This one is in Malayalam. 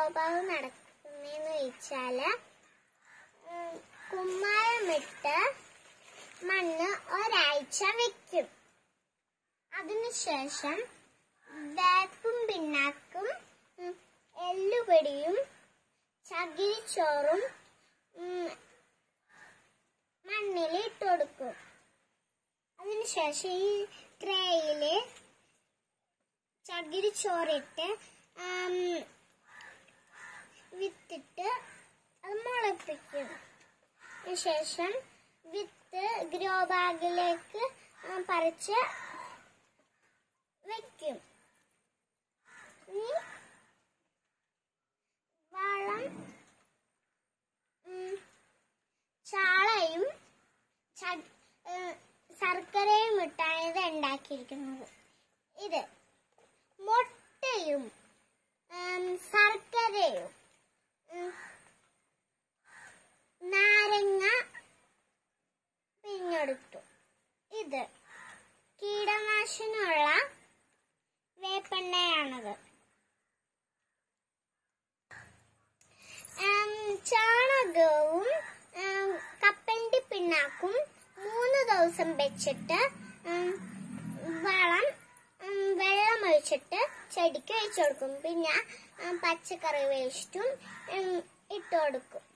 ഗ്രോബാഗ് നടക്കുന്നതെന്ന് വെച്ചാല് ഉം, കുമ്മായമിട്ട് മണ്ണ് ഒരാഴ്ച വെക്കും അതിനുശേഷം വേപ്പും പിണ്ണാക്കും ഉം, എല്ലുപൊടിയും ചകിരിച്ചോറും ഉം, മണ്ണിൽ ഇട്ട് കൊടുക്കും അതിനുശേഷം ഈ ട്രേയില് ചകിരിച്ചോറിട്ട് ആം, വിത്തിട്ട് അത് മുളപ്പിക്കും അതിനുശേഷം വിത്ത് ഗ്രോ ബാഗിലേക്ക് ആ, പറിച്ച് വെക്കും ഇനി വളം ഉം, ചാളയും ച- ഏ, ശർക്കരയും ഇട്ടാണ് ഇത് ഉണ്ടാക്കിയിരിക്കുന്നത് ഇത് മുട്ടയും ഉം, ശർക്കരയും ഉം, നാരങ്ങ പിഞ്ഞെടുത്തു ഇത് കീടനാശിനുള്ള വേപ്പെണ്ണയാണത് ഉം, ചാണകവും ഉം, കപ്പലിന്റെ പിണ്ണാക്കും മൂന്ന് ദിവസം വെച്ചിട്ട് ഉം, വളം ഉം, വെള്ളം ഒഴിച്ചിട്ട് ചെടിക്ക് ഒഴിച്ചു കൊടുക്കും പിന്നെ ഉം, പച്ചക്കറി വേസ്റ്റും ഉം, ഇട്ട് കൊടുക്കും